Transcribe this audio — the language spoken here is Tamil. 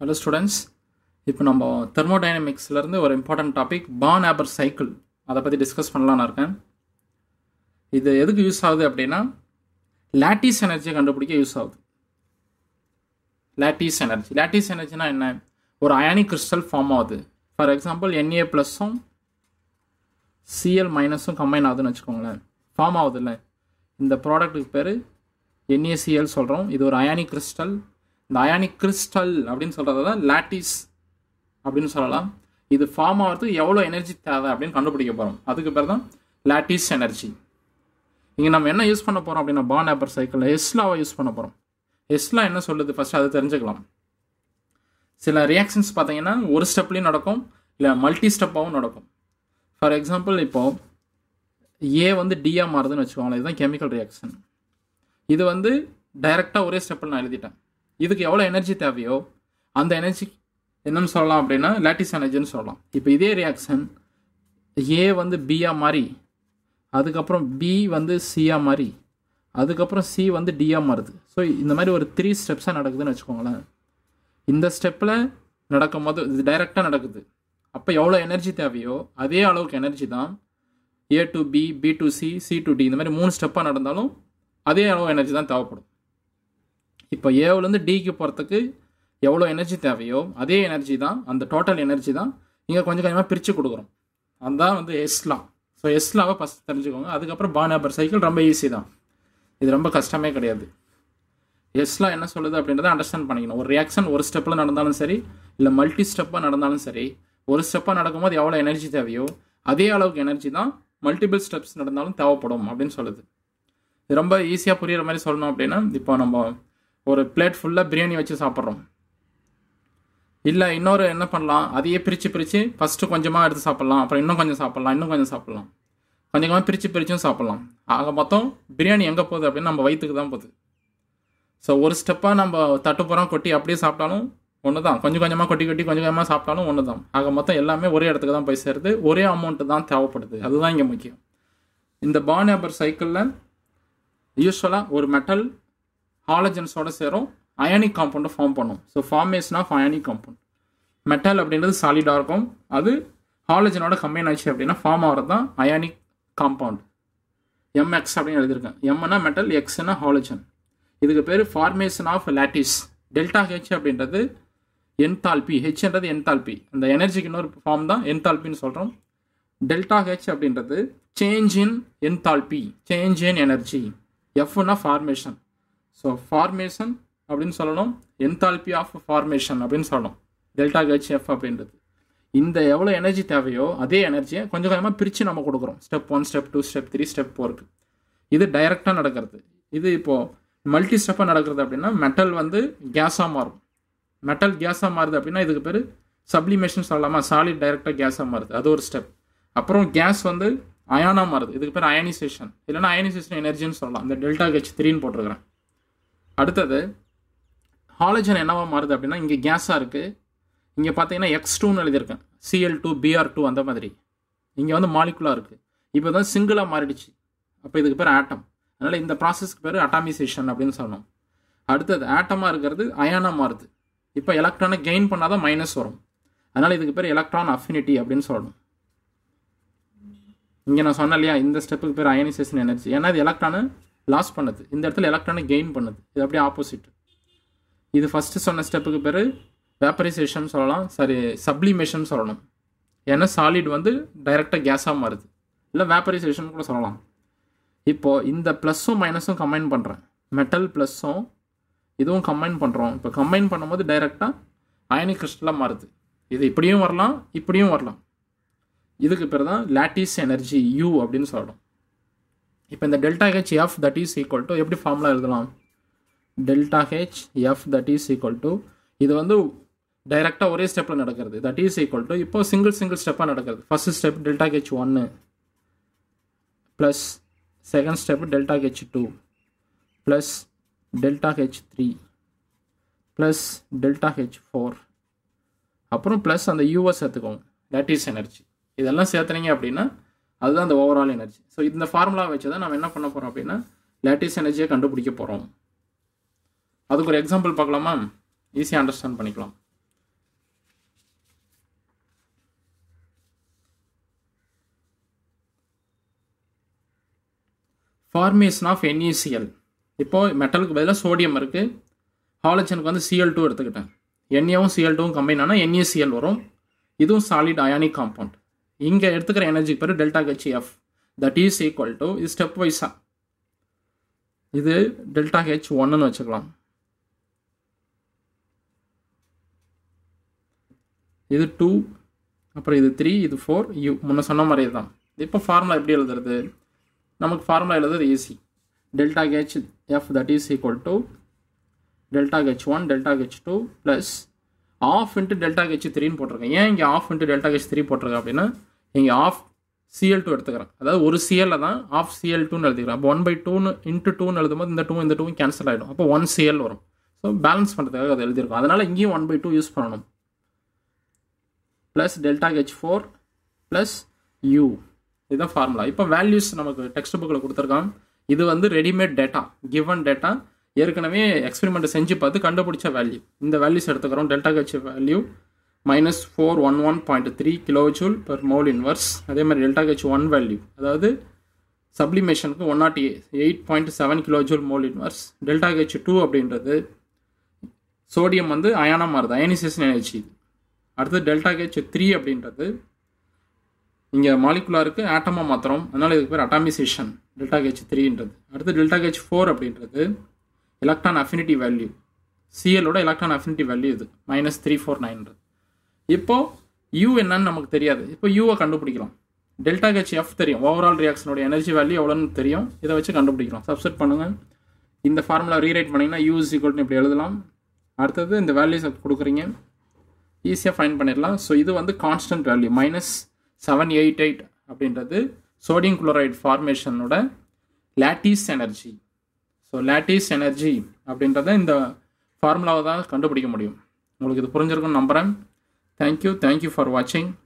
ஹலோ ஸ்டூடெண்ட்ஸ் இப்போ நம்ம தெர்மோடைனமிக்ஸ்லேருந்து ஒரு important topic Born Haber cycle அதை பற்றி டிஸ்கஸ் பண்ணலான்னு இருக்கேன் இது எதுக்கு யூஸ் ஆகுது அப்படின்னா லாட்டிஸ் எனர்ஜியை கண்டுபிடிக்க யூஸ் ஆகுது லாட்டிஸ் எனர்ஜி லாட்டிஸ் எனர்ஜினா என்ன ஒரு அயானிக் கிறிஸ்டல் ஃபார்ம் ஆகுது ஃபார் எக்ஸாம்பிள் என்ஏ ப்ளஸ்ஸும் சிஎல் மைனஸும் கம்பைன் ஆகுதுன்னு வச்சுக்கோங்களேன் ஃபார்ம் ஆகுதுல்ல இந்த ப்ராடக்ட்டுக்கு பேர் என்ஏசிஎல் சொல்கிறோம் இது ஒரு அயானிக் கிறிஸ்டல் இந்த அயானிக் கிறிஸ்டல் அப்படின்னு சொல்கிறது தான் லாட்டிஸ் அப்படின்னு சொல்லலாம் இது ஃபார்ம் ஆகிறதுக்கு எவ்வளோ எனர்ஜி தேவை அப்படின்னு கண்டுபிடிக்க போகிறோம் அதுக்கு பேர் தான் லாட்டிஸ் எனர்ஜி இங்கே நம்ம என்ன யூஸ் பண்ண போகிறோம் அப்படின்னா பான் ஆப்பர் சைக்கிளில் எஸ்லாவை யூஸ் பண்ண போகிறோம் எஸ்லா என்ன சொல்லுது ஃபஸ்ட்டு அதை தெரிஞ்சுக்கலாம் சில ரியாக்ஷன்ஸ் பார்த்தீங்கன்னா ஒரு ஸ்டெப்லேயும் நடக்கும் இல்லை மல்டி ஸ்டெப்பாகவும் நடக்கும் ஃபார் எக்ஸாம்பிள் இப்போது ஏ வந்து டிஆ மாறுதுன்னு வச்சுக்கோங்களேன் இதுதான் கெமிக்கல் ரியாக்ஷன் இது வந்து டைரெக்டாக ஒரே ஸ்டெப்பில் நான் எழுதிட்டேன் இதுக்கு எவ்வளோ எனர்ஜி தேவையோ அந்த எனர்ஜி என்னன்னு சொல்லலாம் அப்படின்னா லாட்டிஸ் எனர்ஜின்னு சொல்லலாம் இப்போ இதே ரியாக்ஷன் ஏ வந்து பிஆ மாறி அதுக்கப்புறம் பி வந்து சிஆ மாறி அதுக்கப்புறம் சி வந்து டிஆ மாறுது ஸோ இந்த மாதிரி ஒரு த்ரீ ஸ்டெப்ஸாக நடக்குதுன்னு வச்சுக்கோங்களேன் இந்த ஸ்டெப்பில் நடக்கும் போது இது டைரெக்டாக நடக்குது அப்போ எவ்வளோ எனர்ஜி தேவையோ அதே அளவுக்கு எனர்ஜி தான் A to B B to C C to D இந்த மாதிரி மூணு ஸ்டெப்பாக நடந்தாலும் அதே அளவு எனர்ஜி தான் தேவைப்படும் இப்போ ஏவிலேருந்து டிக்கு போகிறதுக்கு எவ்வளோ எனர்ஜி தேவையோ அதே எனர்ஜி தான் அந்த டோட்டல் எனர்ஜி தான் இங்கே கொஞ்சம் கொஞ்சமாக பிரித்து கொடுக்குறோம் அதுதான் வந்து எஸ்லா ஸோ எஸ்லாவை ஃபஸ்ட் தெரிஞ்சுக்கோங்க அதுக்கப்புறம் பானாபர் சைக்கிள் ரொம்ப ஈஸி தான் இது ரொம்ப கஷ்டமே கிடையாது எஸ்லா என்ன சொல்லுது அப்படின்றத அண்டர்ஸ்டாண்ட் பண்ணிக்கணும் ஒரு ரியாக்ஷன் ஒரு ஸ்டெப்பில் நடந்தாலும் சரி இல்லை மல்டி ஸ்டெப்பாக நடந்தாலும் சரி ஒரு ஸ்டெப்பாக நடக்கும்போது எவ்வளோ எனர்ஜி தேவையோ அதே அளவுக்கு எனர்ஜி தான் மல்டிபிள் ஸ்டெப்ஸ் நடந்தாலும் தேவைப்படும் அப்படின்னு சொல்லுது இது ரொம்ப ஈஸியாக புரியுற மாதிரி சொல்லணும் அப்படின்னா இப்போ நம்ம ஒரு பிளேட் ஃபுல்லாக பிரியாணி வச்சு சாப்பிட்றோம் இல்லை இன்னொரு என்ன பண்ணலாம் அதையே பிரித்து பிரித்து ஃபஸ்ட்டு கொஞ்சமாக எடுத்து சாப்பிட்லாம் அப்புறம் இன்னும் கொஞ்சம் சாப்பிட்லாம் இன்னும் கொஞ்சம் சாப்பிட்லாம் கொஞ்சம் கொஞ்சமாக பிரித்து பிரித்தும் சாப்பிட்லாம் ஆக மொத்தம் பிரியாணி எங்கே போகுது அப்படின்னு நம்ம வயிற்றுக்கு தான் போகுது ஸோ ஒரு ஸ்டெப்பாக நம்ம தட்டுப்புறம் கொட்டி அப்படியே சாப்பிட்டாலும் ஒன்று தான் கொஞ்சம் கொஞ்சமாக கொட்டி கொட்டி கொஞ்சம் கொஞ்சமாக சாப்பிட்டாலும் ஒன்று தான் ஆக மொத்தம் எல்லாமே ஒரே இடத்துக்கு தான் போய் சேருது ஒரே அமௌண்ட்டு தான் தேவைப்படுது அதுதான் இங்கே முக்கியம் இந்த பான் ஏப்பர் சைக்கிளில் யூஸ்வலாக ஒரு மெட்டல் ஹாலஜன்ஸோட சேரும் அயானிக் காம்பவுண்டை ஃபார்ம் பண்ணும் so formation of ionic compound metal அப்படின்றது சாலிடாக இருக்கும் அது ஹாலஜனோட கம்பைன் ஆச்சு அப்படின்னா ஃபார்ம் ஆகிறது தான் அயானிக் காம்பவுண்ட் எம்எக்ஸ் அப்படின்னு எழுதியிருக்கேன் எம்னா மெட்டல் எக்ஸ்னா ஹாலஜன் இதுக்கு பேர் formation of lattice delta H அப்படின்றது என்தால்பி ஹெச்ன்றது என்தால்பி அந்த எனர்ஜிக்கு இன்னொரு ஃபார்ம் தான் என்தால்பின்னு சொல்கிறோம் டெல்டா ஹெச் அப்படின்றது change in enthalpy change in energy எஃப்னா ஃபார்மேஷன் ஸோ ஃபார்மேஷன் அப்படின்னு சொல்லணும் என்தால்பி ஆஃப் ஃபார்மேஷன் அப்படின்னு சொல்லணும் டெல்டா ஹெச் எஃப் அப்படின்றது இந்த எவ்வளோ எனர்ஜி தேவையோ அதே எனர்ஜியை கொஞ்சம் கொஞ்சமாக பிரித்து நம்ம கொடுக்குறோம் step one step two step three step ஃபோருக்கு இது டைரெக்டாக நடக்கிறது இது இப்போது மல்டி ஸ்டெப்பாக நடக்கிறது அப்படின்னா மெட்டல் வந்து கேஸாக மாறும் மெட்டல் கேஸாக மாறுது அப்படின்னா இதுக்கு பேர் சப்ளிமேஷன் சொல்லலாமா சாலிட் டைரெக்டாக கேஸாக மாறுது அது ஒரு ஸ்டெப் அப்புறம் கேஸ் வந்து அயானாக மாறுது இதுக்கு பேர் அயனைசேஷன் இல்லைனா அயனைசேஷன் எனர்ஜின்னு சொல்லலாம் இந்த டெல்டா ஹெச் த்ரீன்னு போட்டிருக்கிறேன் அடுத்தது ஹாலஜன் என்னவா மாறுது அப்படின்னா இங்கே கேஸாக இருக்குது இங்கே பார்த்தீங்கன்னா எக்ஸ் டூன்னு எழுதியிருக்கேன் சிஎல் டூ பிஆர் டூ அந்த மாதிரி இங்கே வந்து மாலிகுலாக இருக்குது இப்போ தான் சிங்கிளாக மாறிடுச்சு அப்போ இதுக்கு பேர் ஆட்டம் அதனால் இந்த ப்ராசஸ்க்கு பேர் அட்டாமிசேஷன் அப்படின்னு சொல்லணும் அடுத்தது ஆட்டமாக இருக்கிறது அயானாக மாறுது இப்போ எலக்ட்ரானை கெயின் பண்ணால் தான் மைனஸ் வரும் அதனால் இதுக்கு பேர் எலக்ட்ரான் அஃபினிட்டி அப்படின்னு சொல்லணும் இங்கே நான் சொன்னேன் இல்லையா இந்த ஸ்டெப்புக்கு பேர் அயனைசேஷன் எனர்ஜி ஏன்னா இது எலக்ட்ரானை லாஸ் பண்ணுது இந்த இடத்துல எலக்ட்ரானை கெயின் பண்ணுது இது அப்படியே ஆப்போசிட் இது ஃபஸ்ட்டு சொன்ன ஸ்டெப்புக்கு பேர் வேப்பரைசேஷன் சொல்லலாம் சாரி சப்ளிமேஷன் சொல்லணும் ஏன்னா சாலிட் வந்து டைரெக்டாக கேஸாக மாறுது இல்லை வேப்பரைசேஷன் கூட சொல்லலாம் இப்போது இந்த ப்ளஸ்ஸும் மைனஸும் கம்பைன் பண்ணுறேன் மெட்டல் ப்ளஸ்ஸும் இதுவும் கம்பைன் பண்ணுறோம் இப்போ கம்பைன் பண்ணும்போது டைரெக்டாக அயனிக் கிறிஸ்டலாக மாறுது இது இப்படியும் வரலாம் இப்படியும் வரலாம் இதுக்கு பேர் தான் லாட்டிஸ் எனர்ஜி யூ அப்படின்னு சொல்லணும் இப்போ இந்த delta H F that is equal to எப்படி ஃபார்முலா எழுதலாம் delta H F that is equal to இது வந்து டைரெக்டாக ஒரே ஸ்டெப்பில் நடக்கிறது தட் இஸ் ஈக்குவல் டு இப்போ சிங்கிள் சிங்கிள் ஸ்டெப்பாக நடக்கிறது ஃபஸ்ட் ஸ்டெப் டெல்டா ஹெச் ஒன்று plus second step delta H two plus delta H three plus delta H four அப்புறம் ப்ளஸ் அந்த யூஎஸ் சேர்த்துக்கோங்க லாட்டிஸ் எனர்ஜி இதெல்லாம் சேர்த்துனீங்க அப்படின்னா அதுதான் அந்த ஓவரால் எனர்ஜி ஸோ இந்த ஃபார்முலா வச்சு தான் நம்ம என்ன பண்ண போகிறோம் அப்படின்னா லேட்டிஸ் எனர்ஜியை கண்டுபிடிக்க போகிறோம் அதுக்கு ஒரு எக்ஸாம்பிள் பார்க்கலாமா ஈஸியாக அண்டர்ஸ்டாண்ட் பண்ணிக்கலாம் ஃபார்மேஷன் ஆஃப் NaCl இப்போ மெட்டலுக்கு பதிலாக சோடியம் இருக்குது ஹாலஜனுக்கு வந்து சிஎல் டூ எடுத்துக்கிட்டேன் என்ஏவும் சிஎல் டூவும் கம்பைன் ஆனால் என்ஏசிஎல் வரும் இதுவும் சாலிட் அயானிக் காம்பவுண்ட் இங்கே எடுத்துக்கிற எனர்ஜி பேர் delta H F that is equal to இது ஸ்டெப் வைஸாக இது டெல்டா ஹெச் ஒன்னுன்னு வச்சுக்கலாம் இது டூ அப்புறம் இது த்ரீ இது ஃபோர் யூ முன்ன சொன்ன மாதிரி தான் இப்போ ஃபார்முலா எப்படி எழுதுறது நமக்கு ஃபார்முலா எழுதுறது easy delta H F that is equal to delta H one delta H two plus half into delta H த்ரீன்னு போட்டிருக்கேன் ஏன் இங்கே half into delta H three போட்டிருக்கேன் அப்படின்னா இங்கே ஆஃப் சிஎல் டூ எடுத்துக்கிறேன் அதாவது ஒரு சிஎல்ல தான் ஆஃப் சிஎல் டூன்னு எழுதிக்கிறேன் அப்போ ஒன் பை டூன்னு இன்ட்டு டூன்னு எழுதும்போது இந்த டூ இந்த டூவும் கேன்சல் ஆகிடும் அப்போ ஒன் சிஎல் வரும் ஸோ பேலன்ஸ் பண்ணுறதுக்காக அதை எழுதியிருக்கோம் அதனால் இங்கேயும் ஒன் பை டூ யூஸ் பண்ணணும் plus delta H four plus U இதுதான் ஃபார்முலா இப்போ வேல்யூஸ் நமக்கு டெக்ஸ்ட் புக்கில் கொடுத்துருக்கான் இது வந்து ரெடிமேட் டேட்டா கிவன் டேட்டா ஏற்கனவே எக்ஸ்பெரிமெண்ட் செஞ்சு பார்த்து கண்டுபிடிச்ச வேல்யூ இந்த வேல்யூஸ் எடுத்துக்கிறோம் delta H value minus four one one point three kilo joule per mole inverse அதே மாதிரி டெல்டா ஹெச் ஒன் வேல்யூ அதாவது சப்ளிமேஷனுக்கு one nought eight point seven kilo joule mole inverse delta H two அப்படின்றது சோடியம் வந்து அயானா மாறுது அயனைசேஷன் எனர்ஜி அடுத்து டெல்டா ஹெச் த்ரீ அப்படின்றது இங்கே மாலிகுலாருக்கு ஆட்டமாக மாத்திரம் அதனால் இதுக்கு பேர் அட்டாமிசேஷன் டெல்டா ஹெச் த்ரீன்றது அடுத்து டெல்டா ஹெச் ஃபோர் அப்படின்றது எலக்ட்ரான் அஃபினிட்டி வேல்யூ சிஎலோட எலக்ட்ரான் அஃபினிட்டி வேல்யூ இது மைனஸ் த்ரீ ஃபோர் நைன்றது இப்போ யூ என்னன்னு நமக்கு தெரியாது இப்போ யூவை கண்டுபிடிக்கலாம் டெல்டா ஹெச் எஃப் தெரியும் ஓவரால் ரியாக்ஷனோட எனர்ஜி வேல்யூ எவ்வளோன்னு தெரியும் இதை வச்சு கண்டுபிடிக்கலாம் சப்செட் பண்ணுங்கள் இந்த ஃபார்முலா ரீரைட் பண்ணிங்கன்னா யூ இஸ் ஈக்குவல்னு இப்படி எழுதலாம் அடுத்தது இந்த வேல்யூஸ் கொடுக்குறீங்க ஈஸியாக ஃபைன் பண்ணிடலாம் ஸோ இது வந்து constant value minus seven eight eight அப்படின்றது சோடியம் குளோரைடு ஃபார்மேஷனோட lattice energy so lattice energy அப்படின்றத இந்த ஃபார்முலாவை தான் கண்டுபிடிக்க முடியும் உங்களுக்கு இது புரிஞ்சிருக்கும்னு நம்புகிறேன் தேங்க்யூ தேங்க்யூ ஃபார் வாட்சிங்